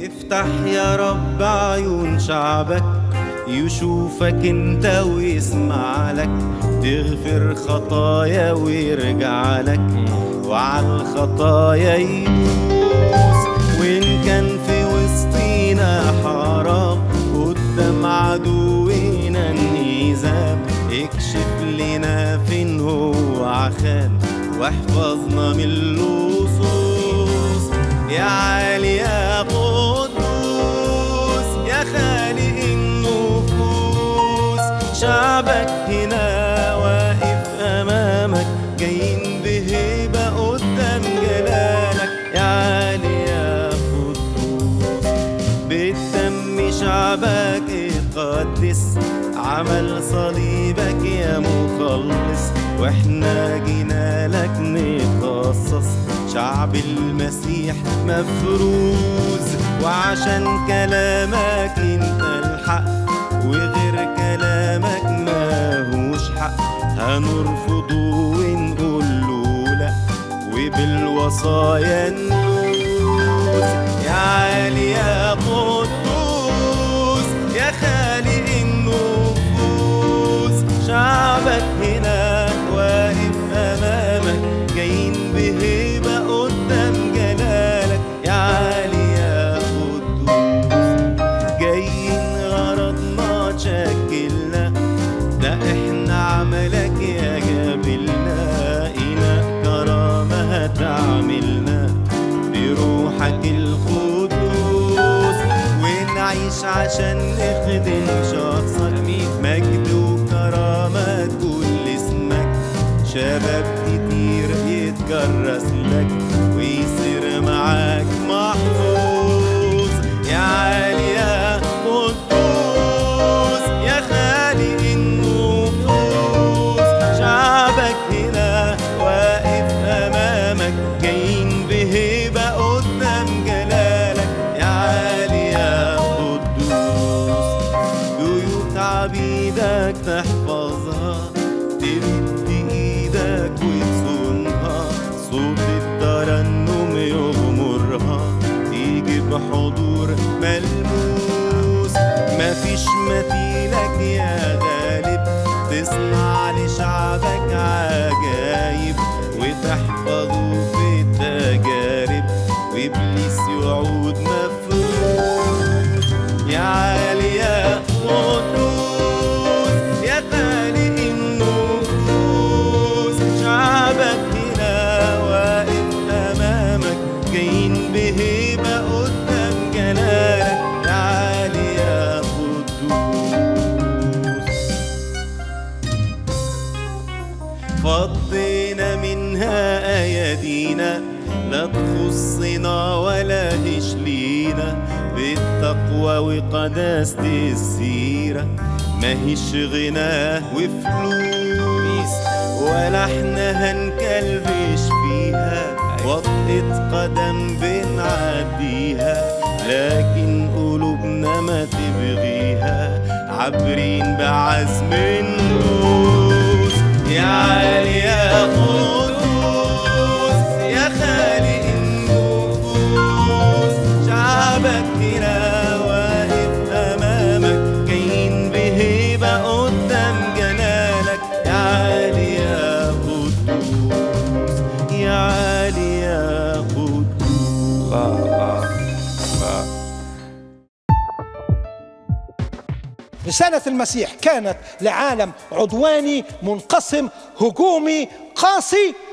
افتح يا رب عيون شعبك يشوفك انت ويسمع لك تغفر خطايا ويرجع لك وعلى الخطايا يدوس وان كان في وسطينا حرام قدام عدونا النيزاب اكشف لنا فين هو عخان واحفظنا من اللصوص يا عالي يا قدوس يا خالق النفوس شعبك هنا واقف امامك جايين بهيبه قدام جلالك يا عالي يا قدوس بالدم شعبك اتقدس عمل صليبك يا مخلص واحنا جينا لك نتخصص شعب المسيح مفروز وعشان كلامك انت الحق وغير كلامك ماهوش حق هنرفضه ونقول له لا وبالوصايا ندوس يا عالي يا قدوس يا خالق النفوس شعبك هنا واقف امامك جايين بهيبه قدام جلالك يا عالي يا قدوس جايين غرضنا تشكلنا ده احنا عملك يا جابلنا إنا كرامة هتعملنا بروحك القدوس ونعيش عشان نخدم شخصك مجد وكرامة كل اسمك شباب كتير يتكرس لك ويصير معاك محفوظ يا عالي يا قدوس يا خالق النفوس شعبك هنا واقف امامك جايين بهيبه قدام جلالك يا عالي يا قدوس بيوت عبيدك تحفظها تمد ايدك وتصونها صوت الترنم يغمرها تيجي بحضور ملموس مفيش مثيلك يا غالب تصنع لشعبك عجايب وتحفظه في التجارب وابليس يعود مفروض يا عالي يا قدوس يا خالق النفوس شعبك هنا واقف امامك جايين بهيبه قدام جلالك يا عالي يا قدوس فضينا منها ايادينا لا تخصنا ولا هش لينا بالتقوى وقداسة السيرة ماهيش غنى وفلوس ولا احنا هنكلبش فيها وطئة قدم بنعديها لكن قلوبنا ما تبغيها عابرين بعزم ندوس يا عالي يا قدوس يا خالق النفوس شعبك هنا واقف امامك جايين بهيبه قدام جلالك يا عالي يا قدوس يا عالي يا قدوس رسالة المسيح كانت لعالم عدواني منقسم هجومي قاسي